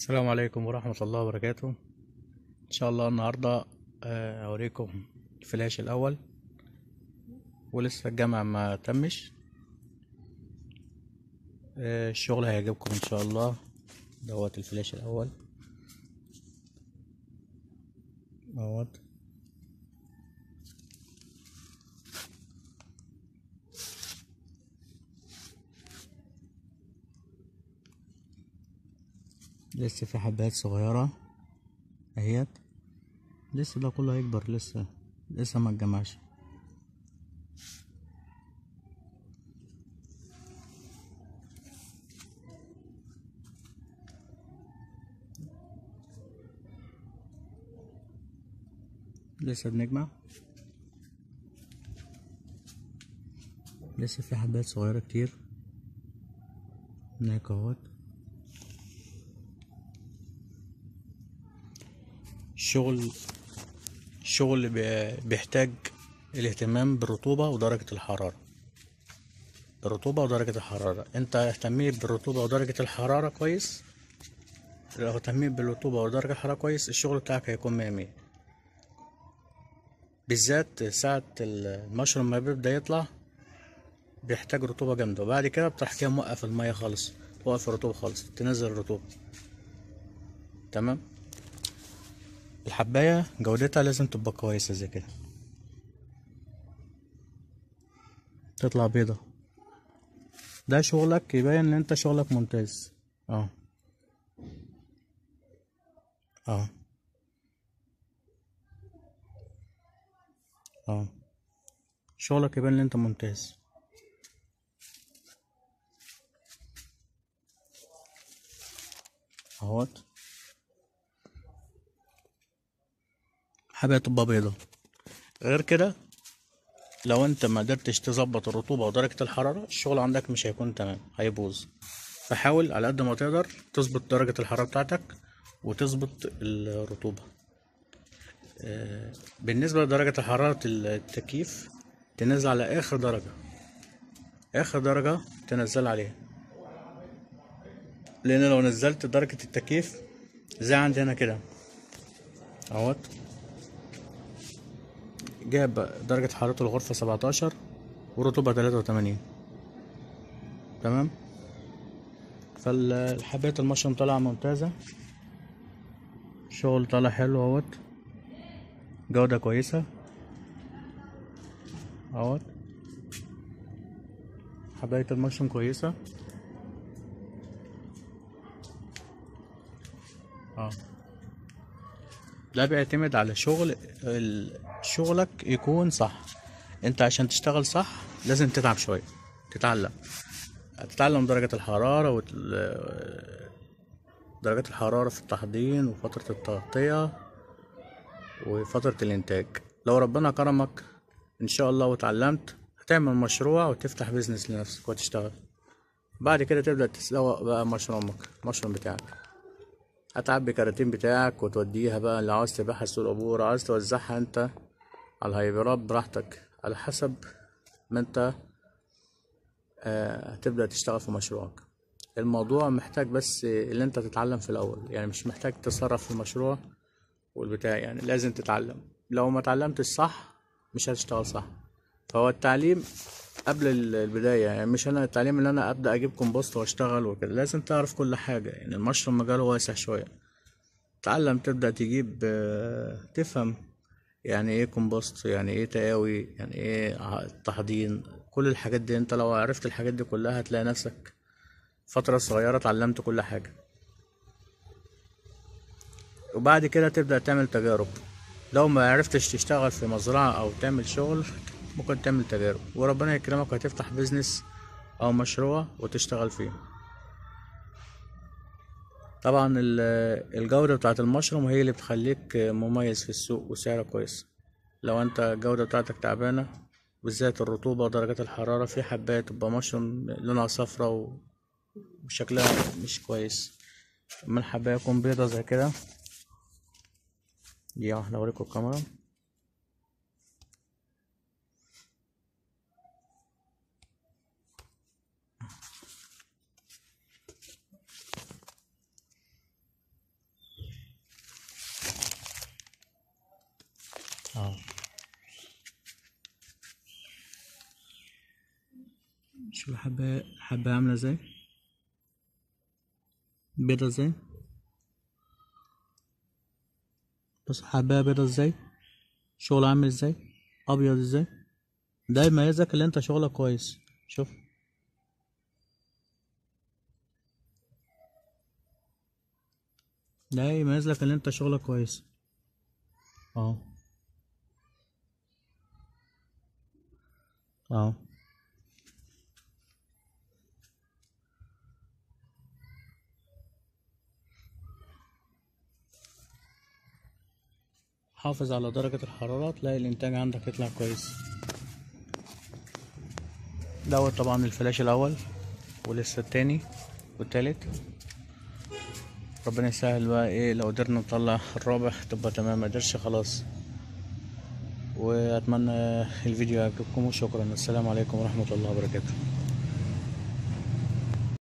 السلام عليكم ورحمة الله وبركاته إن شاء الله النهاردة آه، أوريكم الفلاش الأول ولسه الجامع ما تمش آه، الشغل هيعجبكم إن شاء الله دوت الفلاش الأول دوت لسه في حبات صغيرة اهيت لسه ده كله هيكبر لسه لسه ما اتجمعش لسه بنجمع لسه في حبات صغيرة كتير هناك اهوت الشغل الشغل بي- بيحتاج الاهتمام بالرطوبة ودرجة الحرارة الرطوبة ودرجة الحرارة انت اهتميت بالرطوبة ودرجة الحرارة كويس لو اهتميت بالرطوبة ودرجة الحرارة كويس الشغل بتاعك هيكون مية مية بالذات ساعة المشروم ما بيبدأ يطلع بيحتاج رطوبة جامدة وبعد كده بتروح كده موقف المية خالص توقف الرطوبة خالص تنزل الرطوبة تمام الحباية جودتها لازم تبقى كويسة زي كده تطلع بيضة ده شغلك يبين ان انت شغلك ممتاز اه اه اه شغلك يبين ان انت ممتاز اهوت حباية تبقى بيضة غير كده لو انت ما قدرتش تظبط الرطوبة ودرجة الحرارة الشغل عندك مش هيكون تمام هيبوظ فحاول على قد ما تقدر تظبط درجة الحرارة بتاعتك وتظبط الرطوبة آه، بالنسبة لدرجة حرارة التكييف تنزل على آخر درجة آخر درجة تنزل عليها لأن لو نزلت درجة التكييف زي عندنا كده اهوت جاب درجة حرارة الغرفة سبعتاشر ورطوبة تلاتة وتمانين تمام فالحباية المشروم طالعة ممتازة شغل طالع حلو اهوت جودة كويسة اهوت حباية المشروم كويسة اه ده بيعتمد على شغل ال- شغلك يكون صح انت عشان تشتغل صح لازم تتعب شوية تتعلم تتعلم درجة الحرارة وال- درجات الحرارة في التحضير وفترة التغطية وفترة الإنتاج لو ربنا كرمك إن شاء الله واتعلمت هتعمل مشروع وتفتح بيزنس لنفسك وتشتغل بعد كده تبدأ تسوق بقى مشرومك المشروم بتاعك هتعبي كراتين بتاعك وتوديها بقى اللي عاوز تبيعها سوق عبور عاوز توزعها انت على الهايبرات براحتك على حسب ما انت آه، هتبدأ تشتغل في مشروعك الموضوع محتاج بس اللي انت تتعلم في الاول يعني مش محتاج تتصرف في المشروع والبتاع يعني لازم تتعلم لو ما اتعلمتش صح مش هتشتغل صح فهو التعليم قبل ال- البداية يعني مش انا التعليم اللي انا ابدأ اجيب كومبوست واشتغل وكده لازم تعرف كل حاجة يعني المشروم مجاله واسع شوية تعلم تبدأ تجيب آه، تفهم يعني ايه كومبوست يعني ايه تقاوي يعني ايه ع- تحضين كل الحاجات دي انت لو عرفت الحاجات دي كلها هتلاقي نفسك فترة صغيرة اتعلمت كل حاجة وبعد كده تبدأ تعمل تجارب لو ما عرفتش تشتغل في مزرعة أو تعمل شغل ممكن تعمل تجارب وربنا يكرمك وهتفتح بيزنس أو مشروع وتشتغل فيه طبعا ال- الجودة بتاعة المشروم هي اللي بتخليك مميز في السوق وسعره كويس لو انت الجودة بتاعتك تعبانة بالذات الرطوبة ودرجة الحرارة في حبات تبقى مشروم لونها صفرا و- وشكلها مش كويس اما الحباية يكون بيضة زي كده دي واحدة اوريكم الكاميرا شوف الحبة الحبة عاملة ازاي بيضة ازاي بص الحباية بيضة ازاي شغل عامل ازاي ابيض ازاي ده يميزك اللي انت شغلك كويس شوف ده يميز لك اللي انت شغلك كويس اهو اهو حافظ على درجة الحرارة تلاقي الإنتاج عندك يطلع كويس دوت طبعا الفلاش الأول ولسه التاني والتالت ربنا يسهل بقى ايه لو قدرنا نطلع الرابع تبقى تمام مقدرش خلاص وأتمنى الفيديو يعجبكم وشكرا السلام عليكم ورحمة الله وبركاته